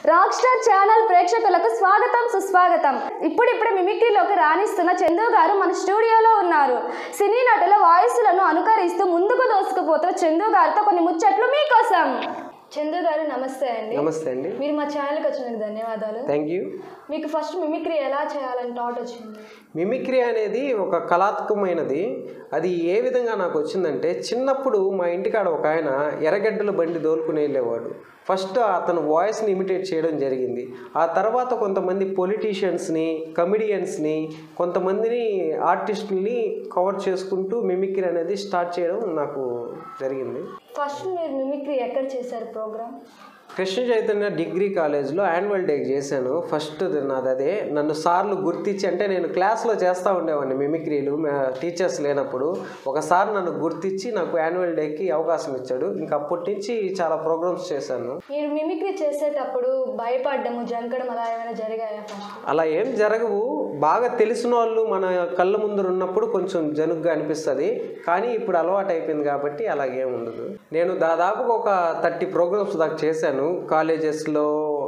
Rock star channel ప్రేక్షకులకు స్వాగతం సుస్వాగతం ఇప్పుడిప్పుడే మిమిక్రీలోకి రాణిస్తున్న చందు గారు మన స్టూడియోలో ఉన్నారు సినీ నటుల వాయిస్లను అనుకరిస్తూ ముందుకు దోసుకుపోతున్న చందు గారితో కొన్ని ముచ్చట్లు మీకోసం చందు గారు నమస్తే అండి నమస్తే అండి మీరు మా ఛానల్కి వచ్చినందుకు ధన్యవాదాలు థ్యాంక్ యూ మీకు ఫస్ట్ మిమిక్రీ ఎలా చేయాలని థాట్ వచ్చింది మిమిక్రీ అనేది ఒక కళాత్మకమైనది అది ఏ విధంగా నాకు వచ్చిందంటే చిన్నప్పుడు మా ఇంటికాడ ఒక ఆయన ఎర్రగడ్డల బండి దోలుకుని వెళ్ళేవాడు ఫస్ట్ అతను వాయిస్ని ఇమిటేట్ చేయడం జరిగింది ఆ తర్వాత కొంతమంది పొలిటీషియన్స్ని కమిడియన్స్ని కొంతమందిని ఆర్టిస్టుల్ని కవర్ చేసుకుంటూ మిమిక్రీ అనేది స్టార్ట్ చేయడం నాకు జరిగింది ఫస్ట్ మీరు మిమిక్రీ ఎక్కడ చేశారు ప్రోగ్రామ్ కృష్ణ చైతన్య డిగ్రీ కాలేజ్లో యాన్యువల్ డే చేశాను ఫస్ట్ నాది అదే నన్ను సార్లు గుర్తించి అంటే నేను క్లాస్లో చేస్తూ ఉండేవాడిని మిమిక్రీలు టీచర్స్ లేనప్పుడు ఒకసారి నన్ను గుర్తించి నాకు యాన్యువల్ డేకి అవకాశం ఇచ్చాడు ఇంక అప్పటి నుంచి చాలా ప్రోగ్రామ్స్ చేశాను మీరు మిమిక్రీ చేసేటప్పుడు భయపడ్డము జంకడం అలా ఏమైనా జరిగాయా ఫస్ట్ అలా ఏం జరగవు బాగా తెలిసిన వాళ్ళు మన కళ్ళ ముందు ఉన్నప్పుడు కొంచెం జనుగ్గా అనిపిస్తుంది కానీ ఇప్పుడు అలవాటు అయిపోయింది కాబట్టి అలాగేం ఉండదు నేను దాదాపు ఒక థర్టీ ప్రోగ్రామ్స్ దాకా చేశాను కాలేజెస్లో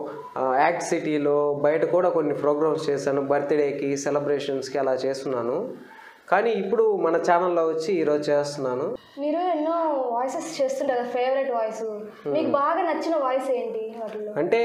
యాక్ట్ సిటీలో బయట కూడా కొన్ని ప్రోగ్రామ్స్ చేశాను బర్త్డేకి సెలబ్రేషన్స్కి అలా చేస్తున్నాను కానీ ఇప్పుడు మన ఛానల్లో వచ్చి ఈరోజు చేస్తున్నాను మీరు ఎన్నో వాయిసెస్ చేస్తుంటారు ఫేవరెట్ వాయిస్ మీకు బాగా నచ్చిన వాయిస్ ఏంటి వాటిలో అంటే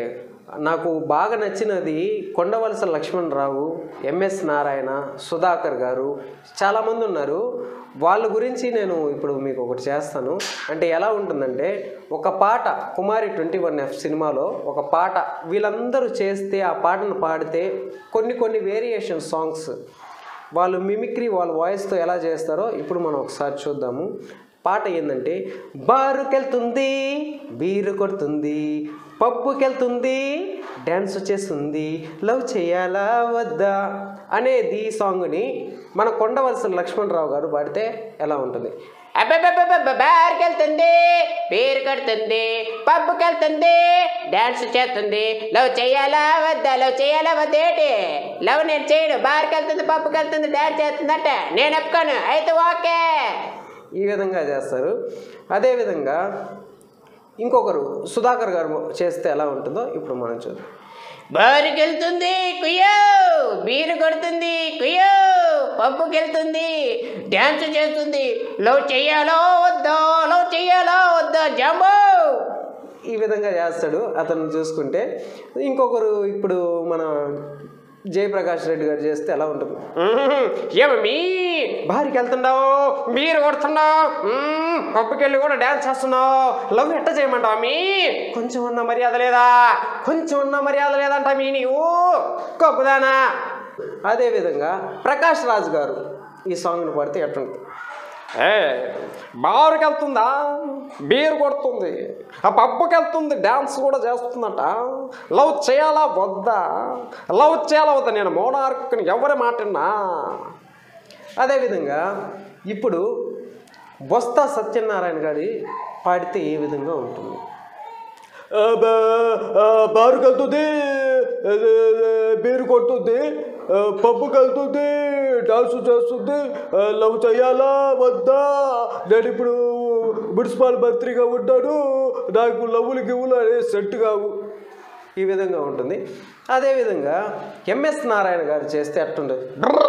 నాకు బాగా నచ్చినది కొండవలస లక్ష్మణరావు ఎంఎస్ నారాయణ సుధాకర్ గారు చాలామంది ఉన్నారు వాళ్ళ గురించి నేను ఇప్పుడు మీకు ఒకటి చేస్తాను అంటే ఎలా ఉంటుందంటే ఒక పాట కుమారి ట్వంటీ వన్ ఎఫ్ సినిమాలో ఒక పాట వీళ్ళందరూ చేస్తే ఆ పాటను పాడితే కొన్ని కొన్ని వేరియేషన్ సాంగ్స్ వాళ్ళు మిమిక్రీ వాళ్ళ వాయిస్తో ఎలా చేస్తారో ఇప్పుడు మనం ఒకసారి చూద్దాము పాట ఏంటంటే బారుకెళ్తుంది బీరు కొడుతుంది పప్పుకెళ్తుంది డ్యాన్స్ చేస్తుంది లవ్ చేయాలా వద్దా అనేది సాంగ్ని మన కొండవలస లక్ష్మణరావు గారు పాడితే ఎలా ఉంటుంది బార్కెళ్తుంది పేరు కడుతుంది పబ్బుకెళ్తుంది డాన్స్ చేస్తుంది లవ్ చేయాలా వద్దా లవ్ చేయాలా వద్దేటి లవ్ నేను చేయను బార్కెళ్తుంది పబ్బుకెళ్తుంది డాన్స్ చేస్తుందట నేను ఒప్పుకోను అయితే ఓకే ఈ విధంగా చేస్తారు అదేవిధంగా ఇంకొకరు సుధాకర్ గారు చేస్తే ఎలా ఉంటుందో ఇప్పుడు మనం చూద్దాం బారుకెళ్తుంది కుయ్యో బీరు కొడుతుంది కుయ్యో పప్పుకెళ్తుంది డ్యాన్స్ చేస్తుంది లవ్ చెయ్యాలో వద్దా లవ్ చెయ్యాలో వద్దా జంబో ఈ విధంగా చేస్తాడు అతను చూసుకుంటే ఇంకొకరు ఇప్పుడు మన జయప్రకాష్ రెడ్డి గారు చేస్తే ఎలా ఉంటుంది ఏమమ్మీ భార్యకి వెళ్తున్నావు బీరు కొడుతున్నావు పప్పుకెళ్ళి కూడా డ్యాన్స్ చేస్తున్నావు లవ్ ఎట్ట చేయమంటావు మీ కొంచెం ఉన్న మర్యాద లేదా కొంచెం ఉన్న మర్యాద లేదంట మీ నీవు గొప్పదానా అదేవిధంగా ప్రకాష్ రాజ్ గారు ఈ సాంగ్ని పాడితే ఎట్టుంటుంది ఏ బారుకి వెళ్తుందా బీరు కొడుతుంది ఆ పప్పుకి వెళ్తుంది డ్యాన్స్ కూడా చేస్తుందట లవ్ చేయాలా వద్దా లవ్ చేయాలా వద్దా నేను మోనార్క్ని ఎవరి మాటిన్నా అదేవిధంగా ఇప్పుడు బొస్తా సత్యనారాయణ గారి పాడితే ఏ విధంగా ఉంటుంది బారుకు వెళ్తుంది బీరు కొడుతుంది పప్పుకి వెళ్తుంది డాన్స్ చేస్తుంది లవ్ చేయాలా వద్దా నేను ఇప్పుడు మున్సిపల్ మంత్రిగా ఉంటాను నాకు లవ్వులు గివ్వులు అనేది సెట్ కావు ఈ విధంగా ఉంటుంది అదేవిధంగా ఎంఎస్ నారాయణ గారు చేస్తే ఎట్టుండదు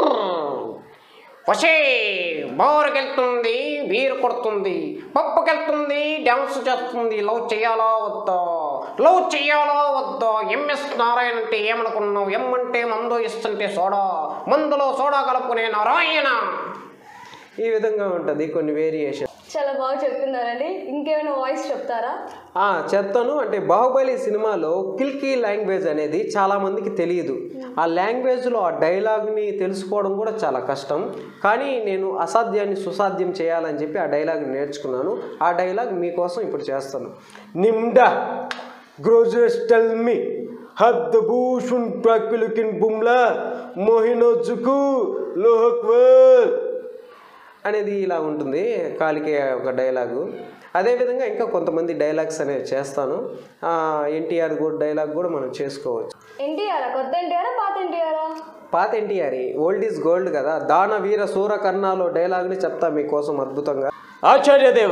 వసే బోరుకెళ్తుంది బీరు కొడుతుంది పప్పుకెళ్తుంది డ్యాన్స్ చేస్తుంది లవ్ చేయాలా వద్దా లవ్ చేయాలా వద్దా ఎంఎస్ నారాయణ అంటే ఏమనుకున్నావు ఎం అంటే మందు ఇస్తుంటే సోడా మందులో సోడా కలుపుకునే నారాయణ ఈ విధంగా ఉంటుంది కొన్ని వేరియేషన్ చాలా బాగా చెప్తున్నారండి ఇంకేమైనా వాయిస్ చెప్తారా చెప్తాను అంటే బాహుబలి సినిమాలో కిల్కీ లాంగ్వేజ్ అనేది చాలామందికి తెలియదు ఆ లాంగ్వేజ్లో ఆ డైలాగ్ని తెలుసుకోవడం కూడా చాలా కష్టం కానీ నేను అసాధ్యాన్ని సుసాధ్యం చేయాలని చెప్పి ఆ డైలాగ్ నేర్చుకున్నాను ఆ డైలాగ్ మీకోసం ఇప్పుడు చేస్తాను నిమ్డా గ్రోజెస్ టెల్ మీ హద్ భూషున్ ప్రకులుకిన్ బుమ్లా మోహినోజుకు లోహక్వల్ అనేది ఇలా ఉంటుంది కాలికే ఒక డైలాగు అదేవిధంగా ఇంకా కొంతమంది డైలాగ్స్ అనేవి చేస్తాను ఎన్టీఆర్ కూడా డైలాగ్ కూడా మనం చేసుకోవచ్చు ఎన్టీఆర్ కొత్త ఎన్టీఆరా పాత ఎన్టీఆరా పాత ఎన్టీఆర్ ఓల్డ్ ఈజ్ గోల్డ్ కదా దాన వీర సూర కర్ణాలో డైలాగ్ని చెప్తా మీకోసం అద్భుతంగా ఆచార్యదేవ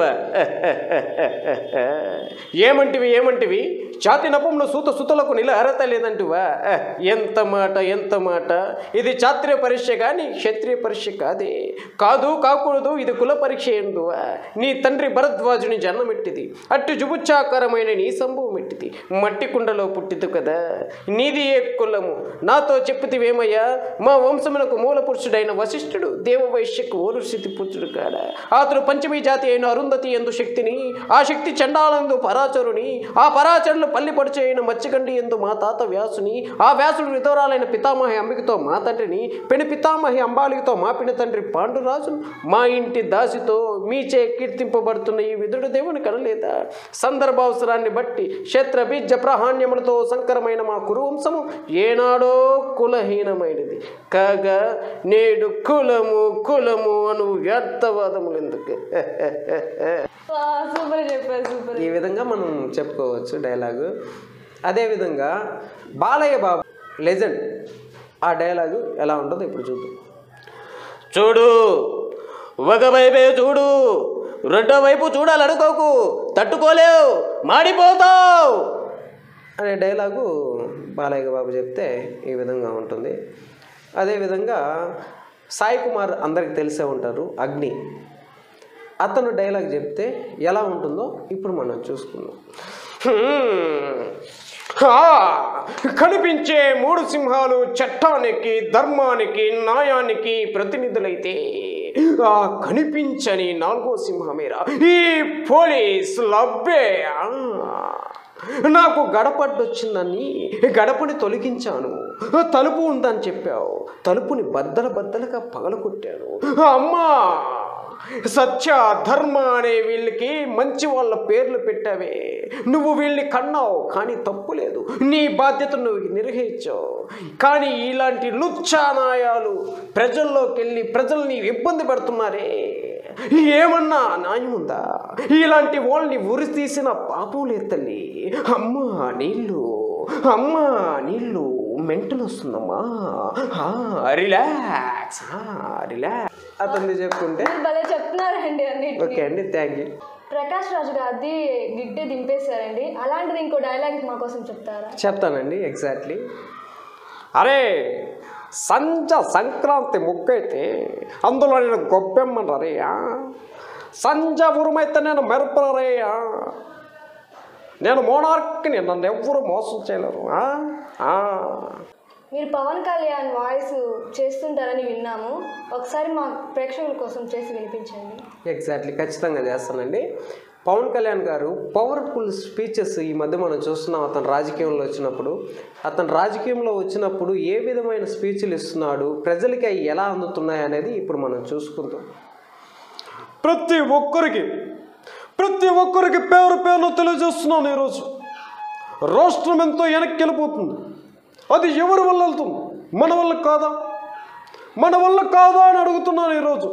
ఏమంటివి ఏమంటివి ఛాతి నపంలో సూత సుతలకు నిల అర్హత లేదంటువా ఎంత మాట ఎంత మాట ఇది క్షాత్రియ పరీక్ష కానీ క్షత్రియ పరీక్ష కాదే కాదు కాకూడదు ఇది కుల పరీక్ష ఎందువా నీ తండ్రి భరద్వాజుని జన్మమెట్టిది అట్టి జుబుచ్చాకారమైన నీ సంభవం ఎట్టిది మట్టి కుండలో పుట్టిదు కదా నీది ఏ కులము నాతో చెప్పితివేమయ్యా మా వంశమునకు మూల పురుషుడైన వశిష్ఠుడు దేవవైశ్యకు ఓరు స్థితి పుత్రుడు కాడ అతడు పంచమీ జాతి అయిన అరుంధతి ఎందు శక్తిని ఆ శక్తి చండాలందు పరాచరుని ఆ పరాచరులు పల్లి పడుచు అయిన మత్స్యగండి ఎందు మా తాత వ్యాసుని ఆ వ్యాసుడు విధవరాలైన పితామహి అంబికతో మా తండ్రిని పెను పితామహి అంబాలికతో మా పిన తండ్రి పాండురాజును మా ఇంటి దాసితో మీచే కీర్తింపబడుతున్న ఈ విదుడు దేవుని కనలేదా సందర్భావసరాన్ని బట్టి క్షేత్ర బీజ ప్రాహాణ్యములతో సంకరమైన మా కురువంశము ఏనాడో కులహీనమైనది కాగా నేడు కులము కులము అను వ్యర్థవాదములు ఎందుకు సూపర్ చెప్పారు సూపర్ ఈ విధంగా మనం చెప్పుకోవచ్చు డైలాగు అదేవిధంగా బాలయ్య బాబు లెజెండ్ ఆ డైలాగు ఎలా ఉంటుందో ఇప్పుడు చూద్దాం చూడు ఒకవైపే చూడు రెండో వైపు చూడాలనుకోకు తట్టుకోలేవు మాడిపోతావు అనే డైలాగు బాలయ్య బాబు చెప్తే ఈ విధంగా ఉంటుంది అదేవిధంగా సాయి కుమార్ అందరికి తెలిసే ఉంటారు అగ్ని అతను డైలాగ్ చెప్తే ఎలా ఉంటుందో ఇప్పుడు మనం చూసుకుందాం హ్మ్. ఆ, కనిపించే మూడు సింహాలు చట్టానికి ధర్మానికి న్యాయానికి ప్రతినిధులైతే ఆ కనిపించని నాలుగో సింహమేరా ఈ పోలీస్ లబ్బే ఆ. నాకు గడపడ్డొచ్చిందని గడపని తొలగించాను తలుపు ఉందని చెప్పావు తలుపుని బద్దల బద్దలుగా పగలగొట్టాను అమ్మా సత్య ధర్మ అనే వీళ్ళకి మంచి వాళ్ళ పేర్లు పెట్టావే నువ్వు వీళ్ళని కన్నావు కానీ తప్పు లేదు నీ బాధ్యతను నువ్వు నిర్వహించావు కానీ ఇలాంటి లుచ్చానాయాలు ప్రజల్లోకి వెళ్ళి ప్రజల్ని ఇబ్బంది పెడుతున్నారే ఏమన్నా న్యాయం ఉందా ఇలాంటి వాళ్ళని ఉరి తీసిన పాపం లేదు తల్లి అమ్మా నీళ్ళు అమ్మా నీళ్ళు మెంటల్ వస్తుందమ్మా ఆ, రిలాక్స్ ఆ, రిలాక్స్ అతన్ని చెప్పుకుంటే మీరు భలే చెప్తున్నారండి అన్నిటిని ఓకే అండి థ్యాంక్ యూ ప్రకాష్ రాజు గారిది గిట్టే దింపేశారండి అలాంటిది ఇంకో డైలాగ్ మా కోసం చెప్తారా చెప్తానండి ఎగ్జాక్ట్లీ అరే సంజ సంక్రాంతి ముగ్గైతే అందులో నేను గొప్పెమ్మనరయ్యా సంజ ఉరుమైతే నేను మెరపరయ్యా నేను మోనార్క్ని నన్ను ఎవ్వరూ మోసం చేయలేరు ఆ? ఆ. మీరు పవన్ కళ్యాణ్ వాయిస్ చేస్తుంటారని విన్నాము ఒకసారి మా ప్రేక్షకుల కోసం చేసి వినిపించండి ఎగ్జాక్ట్లీ ఖచ్చితంగా చేస్తానండి పవన్ కళ్యాణ్ గారు పవర్ఫుల్ స్పీచెస్ ఈ మధ్య మనం చూస్తున్నాం అతను రాజకీయంలో వచ్చినప్పుడు అతను రాజకీయంలో వచ్చినప్పుడు ఏ విధమైన స్పీచ్లు ఇస్తున్నాడు ప్రజలకి అవి ఎలా అందుతున్నాయి అనేది ఇప్పుడు మనం చూసుకుందాం ప్రతి ఒక్కరికి ప్రతి ఒక్కరికి పేరు పేరును తెలియజేస్తున్నాను ఈరోజు రాష్ట్రం ఎంతో వెనక్కి వెళ్ళిపోతుంది అది ఎవరి వల్ల వెళ్తుంది మన వల్ల కాదా మన వల్ల కాదా అని అడుగుతున్నాను ఈరోజు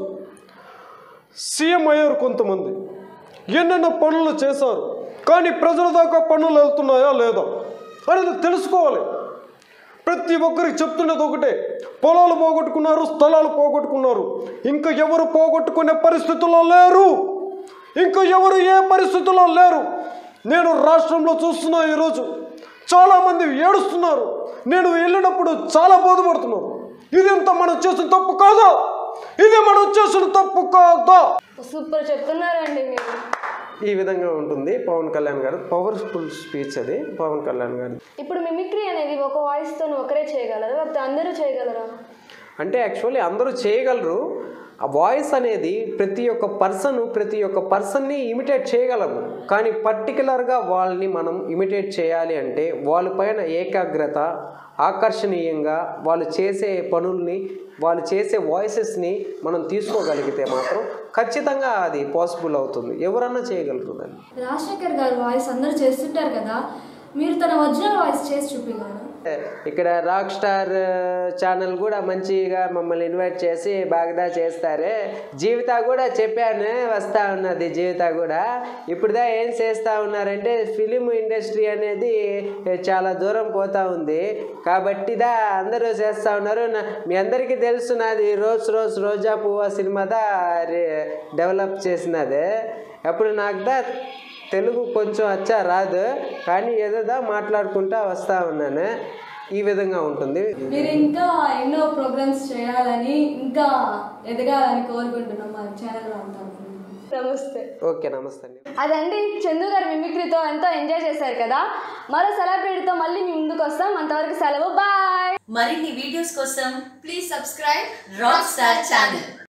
సీఎం అయ్యారు కొంతమంది ఎన్నెన్నో పనులు చేశారు కానీ ప్రజల దాకా పనులు వెళ్తున్నాయా లేదా అనేది తెలుసుకోవాలి ప్రతి ఒక్కరికి చెప్తున్నది ఒకటే పొలాలు పోగొట్టుకున్నారు స్థలాలు పోగొట్టుకున్నారు ఇంకా ఎవరు పోగొట్టుకునే పరిస్థితుల్లో లేరు ఇంకా ఎవరు ఏ పరిస్థితుల్లో లేరు నేను రాష్ట్రంలో చూస్తున్నా ఈరోజు చాలామంది ఏడుస్తున్నారు నేను వెళ్ళినప్పుడు చాలా బాధపడుతున్నారు ఇది ఇంత మనం చేసిన తప్పు కాదా ఇది మనం చేసిన తప్పు కాదా సూపర్ చెప్తున్నారండి మీరు ఈ విధంగా ఉంటుంది పవన్ కళ్యాణ్ గారు పవర్ఫుల్ స్పీచ్ అది పవన్ కళ్యాణ్ గారు ఇప్పుడు మిమిక్రీ అనేది ఒక వాయిస్తో ఒకరే చేయగలరా లేకపోతే అందరూ చేయగలరా అంటే యాక్చువల్లీ అందరూ చేయగలరు ఆ వాయిస్ అనేది ప్రతి ఒక్క పర్సన్ ప్రతి ఒక్క పర్సన్ని ఇమిటేట్ చేయగలము కానీ పర్టికులర్గా వాళ్ళని మనం ఇమిటేట్ చేయాలి అంటే వాళ్ళపైన ఏకాగ్రత ఆకర్షణీయంగా వాళ్ళు చేసే పనుల్ని వాళ్ళు చేసే వాయిసెస్ని మనం తీసుకోగలిగితే మాత్రం ఖచ్చితంగా అది పాసిబుల్ అవుతుంది ఎవరన్నా చేయగలరు దాన్ని రాజశేఖర్ గారు వాయిస్ అందరూ చేస్తుంటారు కదా మీరు తన ఒరిజినల్ వాయిస్ చేసి చూపించారు ఇక్కడ రాక్ స్టార్ ఛానల్ కూడా మంచిగా మమ్మల్ని ఇన్వైట్ చేసి బాగా చేస్తారు జీవిత కూడా చెప్పాను వస్తా ఉన్నది జీవిత కూడా ఇప్పుడుదా ఏం చేస్తా ఉన్నారంటే ఫిలిం ఇండస్ట్రీ అనేది చాలా దూరం పోతా ఉంది కాబట్టిదా అందరూ చేస్తా ఉన్నారు నా- మీ అందరికీ తెలుసు నాది రోజు రోజు రోజా పువ్వ సినిమాదా రే- డెవలప్ చేసినది అప్పుడు నాకు దా తెలుగు కొంచెం వచ్చా రాదు కానీ ఏదోదా మాట్లాడుకుంటా వస్తా ఉన్నాను ఈ విధంగా ఉంటుంది మీరు ఇంకా ఎన్నో ప్రోగ్రామ్స్ చేయాలని ఇంకా ఎదగాలని కోరుకుంటున్నాం మా ఛానల్ అంతా నమస్తే ఓకే నమస్తే అండి అదండి చందు గారు మిమిక్రీతో ఎంతో ఎంజాయ్ చేశారు కదా మరో సెలబ్రిటీతో మళ్ళీ మీ ముందుకు వస్తాం అంతవరకు సెలవు బాయ్ మరిన్ని వీడియోస్ కోసం Please subscribe rock star channel